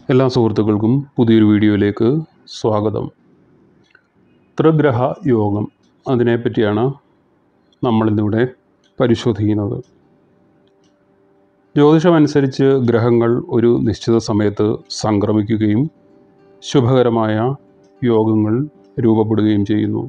എല്ലാ സുഹൃത്തുക്കൾക്കും പുതിയൊരു വീഡിയോയിലേക്ക് സ്വാഗതം ത്രിഗ്രഹ യോഗം അതിനെപ്പറ്റിയാണ് നമ്മളിന്നിവിടെ പരിശോധിക്കുന്നത് ജ്യോതിഷമനുസരിച്ച് ഗ്രഹങ്ങൾ ഒരു നിശ്ചിത സമയത്ത് സംക്രമിക്കുകയും ശുഭകരമായ യോഗങ്ങൾ രൂപപ്പെടുകയും ചെയ്യുന്നു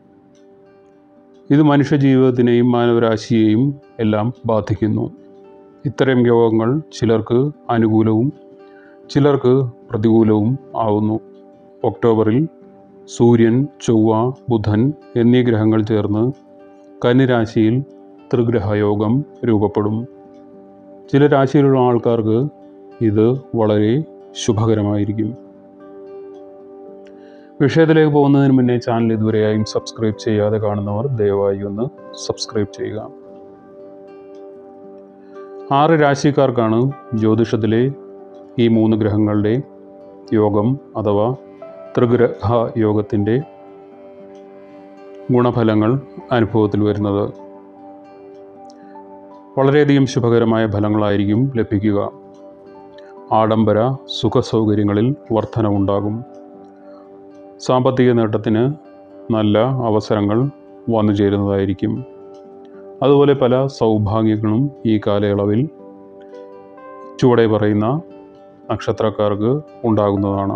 ഇത് മനുഷ്യജീവിതത്തിനെയും മാനവരാശിയെയും എല്ലാം ബാധിക്കുന്നു ഇത്തരം യോഗങ്ങൾ ചിലർക്ക് അനുകൂലവും ചിലർക്ക് പ്രതികൂലവും ആവുന്നു ഒക്ടോബറിൽ സൂര്യൻ ചൊവ്വ ബുധൻ എന്നീ ഗ്രഹങ്ങൾ ചേർന്ന് കന്നിരാശിയിൽ ത്രിഗ്രഹയോഗം രൂപപ്പെടും ചില രാശിയിലുള്ള ആൾക്കാർക്ക് ഇത് വളരെ ശുഭകരമായിരിക്കും വിഷയത്തിലേക്ക് പോകുന്നതിന് മുന്നേ ചാനൽ ഇതുവരെയായും സബ്സ്ക്രൈബ് ചെയ്യാതെ കാണുന്നവർ ദയവായി ഒന്ന് സബ്സ്ക്രൈബ് ചെയ്യുക ആറ് രാശിക്കാർക്കാണ് ജ്യോതിഷത്തിലെ ഈ മൂന്ന് ഗ്രഹങ്ങളുടെ യോഗം അഥവാ ത്രിഗ്രഹ യോഗത്തിൻ്റെ ഗുണഫലങ്ങൾ അനുഭവത്തിൽ വരുന്നത് വളരെയധികം ശുഭകരമായ ഫലങ്ങളായിരിക്കും ലഭിക്കുക ആഡംബര സുഖസൗകര്യങ്ങളിൽ വർധനവുണ്ടാകും സാമ്പത്തിക നേട്ടത്തിന് നല്ല അവസരങ്ങൾ വന്നു ചേരുന്നതായിരിക്കും അതുപോലെ പല സൗഭാഗ്യങ്ങളും ഈ കാലയളവിൽ ചുവടെ പറയുന്ന നക്ഷത്രക്കാർക്ക് ഉണ്ടാകുന്നതാണ്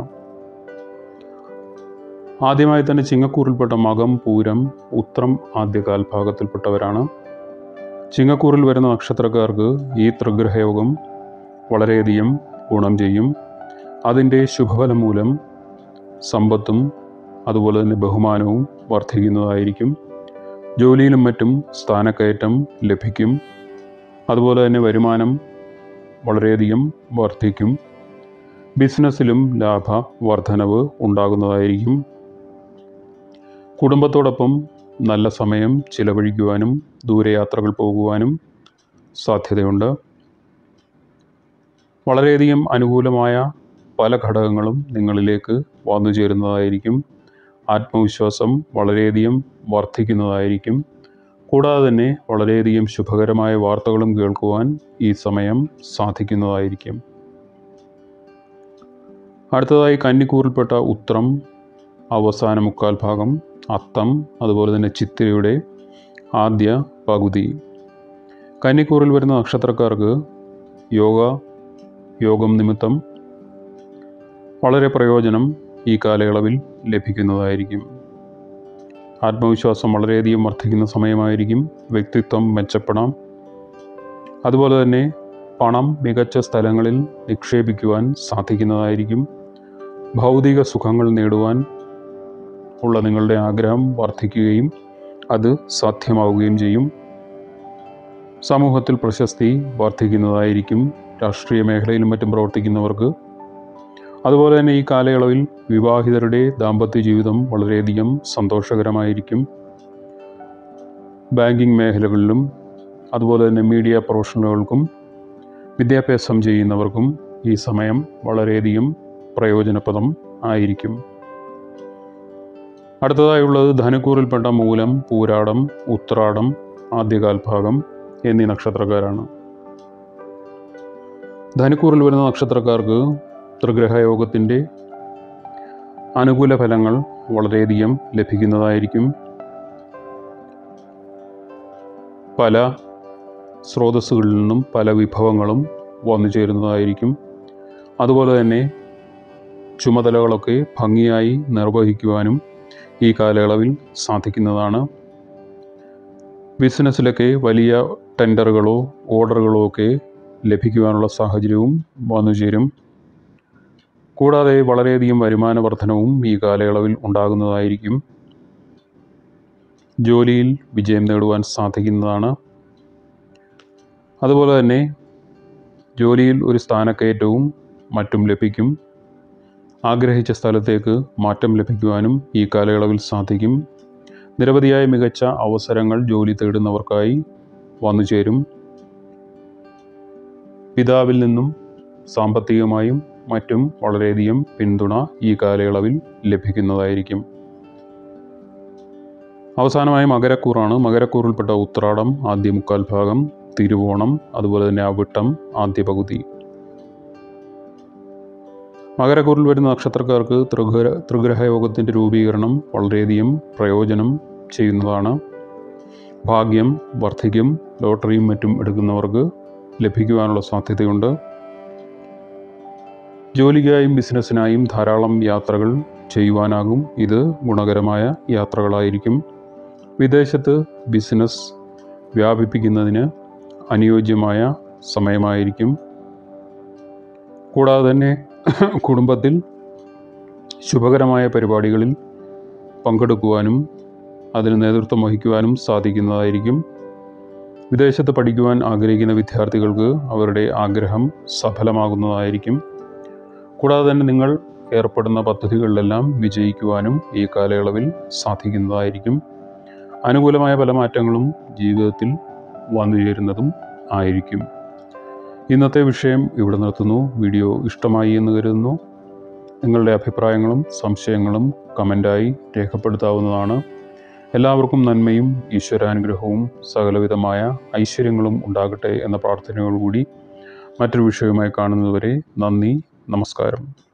ആദ്യമായി തന്നെ ചിങ്ങക്കൂറിൽപ്പെട്ട മകം പൂരം ഉത്രം ആദ്യ കാൽഭാഗത്തിൽപ്പെട്ടവരാണ് ചിങ്ങക്കൂറിൽ വരുന്ന നക്ഷത്രക്കാർക്ക് ഈ ത്രിഗ്രഹയോഗം വളരെയധികം ഗുണം ചെയ്യും അതിൻ്റെ ശുഭഫലം മൂലം സമ്പത്തും അതുപോലെ തന്നെ ബഹുമാനവും വർദ്ധിക്കുന്നതായിരിക്കും ജോലിയിലും മറ്റും സ്ഥാനക്കയറ്റം ലഭിക്കും അതുപോലെ തന്നെ വരുമാനം വളരെയധികം വർദ്ധിക്കും ബിസിനസ്സിലും ലാഭ വർധനവ് ഉണ്ടാകുന്നതായിരിക്കും കുടുംബത്തോടൊപ്പം നല്ല സമയം ചിലവഴിക്കുവാനും ദൂരയാത്രകൾ പോകുവാനും സാധ്യതയുണ്ട് വളരെയധികം അനുകൂലമായ പല ഘടകങ്ങളും നിങ്ങളിലേക്ക് വന്നു ചേരുന്നതായിരിക്കും ആത്മവിശ്വാസം വളരെയധികം വർദ്ധിക്കുന്നതായിരിക്കും കൂടാതെ തന്നെ വളരെയധികം ശുഭകരമായ വാർത്തകളും കേൾക്കുവാൻ ഈ സമയം സാധിക്കുന്നതായിരിക്കും അടുത്തതായി കന്നിക്കൂറിൽപ്പെട്ട ഉത്രം അവസാന മുക്കാൽ ഭാഗം അത്തം അതുപോലെ തന്നെ ചിത്തിരയുടെ ആദ്യ പകുതി കന്നിക്കൂറിൽ വരുന്ന നക്ഷത്രക്കാർക്ക് യോഗ യോഗം നിമിത്തം വളരെ പ്രയോജനം ഈ കാലയളവിൽ ലഭിക്കുന്നതായിരിക്കും ആത്മവിശ്വാസം വളരെയധികം വർദ്ധിക്കുന്ന സമയമായിരിക്കും വ്യക്തിത്വം മെച്ചപ്പെടാം അതുപോലെ തന്നെ പണം മികച്ച സ്ഥലങ്ങളിൽ നിക്ഷേപിക്കുവാൻ സാധിക്കുന്നതായിരിക്കും ഭൗതിക സുഖങ്ങൾ നേടുവാൻ ഉള്ള നിങ്ങളുടെ ആഗ്രഹം വർദ്ധിക്കുകയും അത് സാധ്യമാവുകയും ചെയ്യും സമൂഹത്തിൽ പ്രശസ്തി വർദ്ധിക്കുന്നതായിരിക്കും രാഷ്ട്രീയ മേഖലയിലും മറ്റും പ്രവർത്തിക്കുന്നവർക്ക് അതുപോലെ തന്നെ ഈ കാലയളവിൽ വിവാഹിതരുടെ ദാമ്പത്യ ജീവിതം വളരെയധികം സന്തോഷകരമായിരിക്കും ബാങ്കിങ് മേഖലകളിലും അതുപോലെ തന്നെ മീഡിയ പ്രൊഫഷണലുകൾക്കും വിദ്യാഭ്യാസം ചെയ്യുന്നവർക്കും ഈ സമയം വളരെയധികം പ്രയോജനപ്രദം ആയിരിക്കും അടുത്തതായുള്ളത് ധനുക്കൂറിൽപ്പെട്ട മൂലം പൂരാടം ഉത്രാടം ആദ്യകാൽഭാഗം എന്നീ നക്ഷത്രക്കാരാണ് ധനുക്കൂറിൽ വരുന്ന നക്ഷത്രക്കാർക്ക് ത്രിഗ്രഹയോഗത്തിൻ്റെ അനുകൂല ഫലങ്ങൾ വളരെയധികം ലഭിക്കുന്നതായിരിക്കും പല സ്രോതസ്സുകളിൽ നിന്നും പല വിഭവങ്ങളും വന്നു ചേരുന്നതായിരിക്കും അതുപോലെ തന്നെ ചുമതലകളൊക്കെ ഭംഗിയായി നിർവഹിക്കുവാനും ഈ കാലയളവിൽ സാധിക്കുന്നതാണ് ബിസിനസ്സിലൊക്കെ വലിയ ടെൻഡറുകളോ ഓർഡറുകളോ ഒക്കെ ലഭിക്കുവാനുള്ള സാഹചര്യവും വന്നു ചേരും കൂടാതെ വളരെയധികം വരുമാന വർധനവും ഈ കാലയളവിൽ ഉണ്ടാകുന്നതായിരിക്കും ജോലിയിൽ വിജയം നേടുവാൻ സാധിക്കുന്നതാണ് അതുപോലെ തന്നെ ജോലിയിൽ ഒരു സ്ഥാനക്കയറ്റവും മറ്റും ലഭിക്കും ആഗ്രഹിച്ച സ്ഥലത്തേക്ക് മാറ്റം ലഭിക്കുവാനും ഈ കാലയളവിൽ സാധിക്കും നിരവധിയായ മികച്ച അവസരങ്ങൾ ജോലി തേടുന്നവർക്കായി വന്നു ചേരും പിതാവിൽ നിന്നും സാമ്പത്തികമായും മറ്റും വളരെയധികം പിന്തുണ ഈ കാലയളവിൽ ലഭിക്കുന്നതായിരിക്കും അവസാനമായി മകരക്കൂറാണ് മകരക്കൂറിൽപ്പെട്ട ഉത്രാടം ആദ്യ മുക്കാൽ ഭാഗം തിരുവോണം അതുപോലെ തന്നെ അവിട്ടം ആദ്യ പകുതി മകരക്കൂറിൽ വരുന്ന നക്ഷത്രക്കാർക്ക് ത്രിഗ്രഹ ത്രിഗ്രഹയോഗത്തിൻ്റെ രൂപീകരണം വളരെയധികം പ്രയോജനം ചെയ്യുന്നതാണ് ഭാഗ്യം വർദ്ധിക്കും ലോട്ടറിയും മറ്റും എടുക്കുന്നവർക്ക് ലഭിക്കുവാനുള്ള സാധ്യതയുണ്ട് ജോലിക്കായും ബിസിനസ്സിനായും ധാരാളം യാത്രകൾ ചെയ്യുവാനാകും ഇത് ഗുണകരമായ യാത്രകളായിരിക്കും വിദേശത്ത് ബിസിനസ് വ്യാപിപ്പിക്കുന്നതിന് അനുയോജ്യമായ സമയമായിരിക്കും കൂടാതെ തന്നെ കുടുംബത്തിൽ ശുഭകരമായ പരിപാടികളിൽ പങ്കെടുക്കുവാനും അതിന് നേതൃത്വം വഹിക്കുവാനും സാധിക്കുന്നതായിരിക്കും വിദേശത്ത് പഠിക്കുവാൻ ആഗ്രഹിക്കുന്ന വിദ്യാർത്ഥികൾക്ക് അവരുടെ ആഗ്രഹം സഫലമാകുന്നതായിരിക്കും കൂടാതെ തന്നെ നിങ്ങൾ ഏർപ്പെടുന്ന പദ്ധതികളിലെല്ലാം വിജയിക്കുവാനും ഈ കാലയളവിൽ സാധിക്കുന്നതായിരിക്കും അനുകൂലമായ പല മാറ്റങ്ങളും ജീവിതത്തിൽ വന്നു ചേരുന്നതും ആയിരിക്കും ഇന്നത്തെ വിഷയം ഇവിടെ നിർത്തുന്നു വീഡിയോ ഇഷ്ടമായി എന്ന് കരുതുന്നു നിങ്ങളുടെ അഭിപ്രായങ്ങളും സംശയങ്ങളും കമൻ്റായി രേഖപ്പെടുത്താവുന്നതാണ് എല്ലാവർക്കും നന്മയും ഈശ്വരാനുഗ്രഹവും സകലവിധമായ ഐശ്വര്യങ്ങളും ഉണ്ടാകട്ടെ എന്ന പ്രാർത്ഥനയോടുകൂടി മറ്റൊരു വിഷയവുമായി കാണുന്നതുവരെ നന്ദി നമസ്കാരം